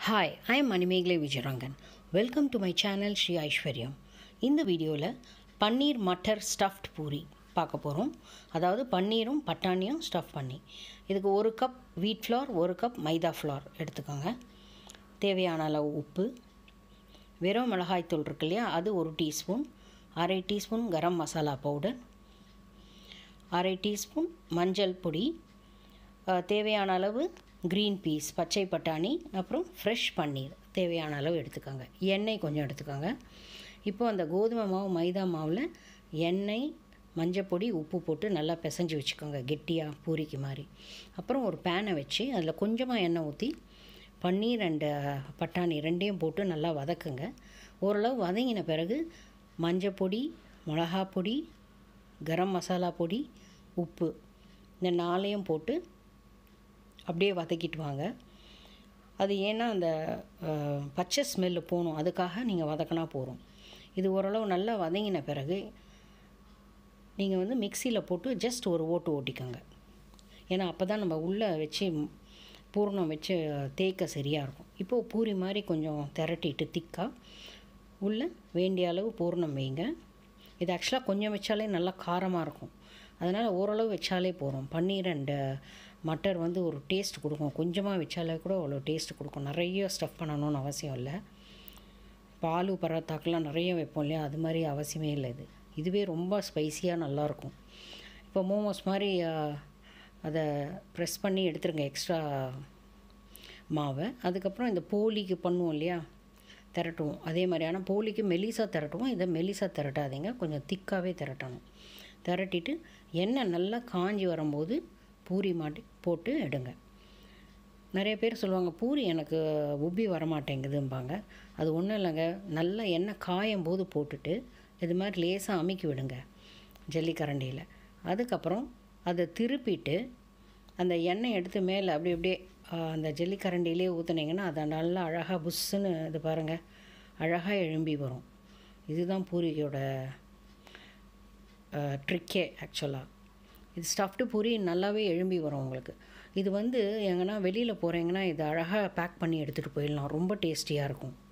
hi I am Manimekalai Vijayarangan welcome to my channel Sri Aishwaryam இந்த வீடியோவில் பன்னீர் matar stuffed puri பார்க்க போகிறோம் அதாவது பன்னீரும் பட்டாணியும் ஸ்டஃப் பண்ணி இதுக்கு ஒரு கப் வீட் ஃப்ளார் ஒரு கப் மைதா ஃப்ளார் எடுத்துக்கோங்க தேவையான அளவு உப்பு வெறும் மிளகாய்த்தூள் இருக்கு இல்லையா அது ஒரு டீஸ்பூன் அரை டீஸ்பூன் கரம் மசாலா பவுடர் அரை டீஸ்பூன் மஞ்சள் பொடி அஹ், தேவையான அளவு க்ரீன் பீஸ் பச்சை பட்டாணி அப்புறம் ஃப்ரெஷ் பன்னீர் தேவையான அளவு எடுத்துக்கோங்க எண்ணெய் கொஞ்சம் எடுத்துக்கோங்க இப்போ அந்த கோதுமை மாவு மைதா மாவில் எண்ணெய் மஞ்சப்பொடி உப்பு போட்டு நல்லா பிசைஞ்சு வச்சுக்கோங்க கெட்டியாக பூரிக்கு மாதிரி அப்புறம் ஒரு பேனை வச்சு அதில் கொஞ்சமாக எண்ணெய் ஊற்றி பன்னீர் அண்டு பட்டாணி ரெண்டையும் போட்டு நல்லா வதக்குங்க ஓரளவு வதங்கின பிறகு மஞ்சப்பொடி மிளகாப்பொடி கரம் மசாலா பொடி உப்பு இந்த நாளையும் போட்டு அப்படியே வதக்கிட்டு வாங்க அது ஏன்னா அந்த அஹ், பச்சை ஸ்மெல்லு போகணும் அதுக்காக நீங்கள் வதக்கினா போகிறோம் இது ஓரளவு நல்லா வதங்கின பிறகு நீங்கள் வந்து மிக்சியில் போட்டு ஜஸ்ட் ஒரு ஓட்டு ஓட்டிக்கோங்க ஏன்னா அப்போ தான் நம்ம உள்ளே வச்சு பூர்ணம் வச்சு தேய்க்க சரியாக இருக்கும் இப்போது பூரி மாதிரி கொஞ்சம் திரட்டிட்டு திக்காக உள்ளே வேண்டிய அளவு பூர்ணம் வைங்க இது ஆக்சுவலாக கொஞ்சம் வச்சாலே நல்லா காரமாக இருக்கும் அதனால் ஓரளவு வச்சாலே போதும் பன்னீர் அண்டு மட்டர் வந்து ஒரு டேஸ்ட் கொடுக்கும் கொஞ்சமாக வச்சாலே கூட அவ்வளோ டேஸ்ட் கொடுக்கும் நிறைய ஸ்டஃப் பண்ணணும்னு அவசியம் இல்லை பாலு பரோட்டாக்கெலாம் நிறைய வைப்போம் இல்லையா அது மாதிரி அவசியமே இல்லை இது இதுவே ரொம்ப ஸ்பைசியாக நல்லாயிருக்கும் இப்போ மோமோஸ் மாதிரி ஆ, அதை ப்ரெஸ் பண்ணி எடுத்துருங்க எக்ஸ்ட்ரா மாவை அதுக்கப்புறம் இந்த போலிக்கு பண்ணுவோம் இல்லையா திரட்டுவோம் அதே மாதிரி ஆனால் போலிக்கு மெலிசா திரட்டுவோம் இதை மெலிசா திரட்டாதீங்க கொஞ்சம் திக்காகவே திரட்டணும் திரட்டிட்டு எண்ணெய் நல்லா காஞ்சி வரும்போது பூரி மாட்டி போட்டு எடுங்க நிறைய பேர் சொல்லுவாங்க பூரி எனக்கு உப்பி வரமாட்டேங்குதும்பாங்க அது ஒன்றும் இல்லைங்க நல்லா எண்ணெய் காயும் போது போட்டுட்டு இது மாதிரி லேசாக அமுக்கி விடுங்க ஜல்லிக்கரண்டியில் அதுக்கப்புறம் அதை திருப்பிட்டு அந்த எண்ணெய் எடுத்து மேலே அப்படி அப்படியே ஆ, அந்த ஜல்லிக்கரண்டியிலே ஊற்றுனீங்கன்னா அதை நல்லா அழகாக புஷ்ஷுன்னு இது பாருங்கள் அழகாக எழும்பி வரும் இதுதான் பூரியோட ட்ரிக்கே ஆக்சுவலாக இது ஸ்டஃப்டு பூரி நல்லாவே எழும்பி வரும் உங்களுக்கு இது வந்து எங்கன்னா வெளியில் போகிறீங்கன்னா இது அழகாக பேக் பண்ணி எடுத்துகிட்டு போயிடலாம் ரொம்ப டேஸ்டியாக இருக்கும்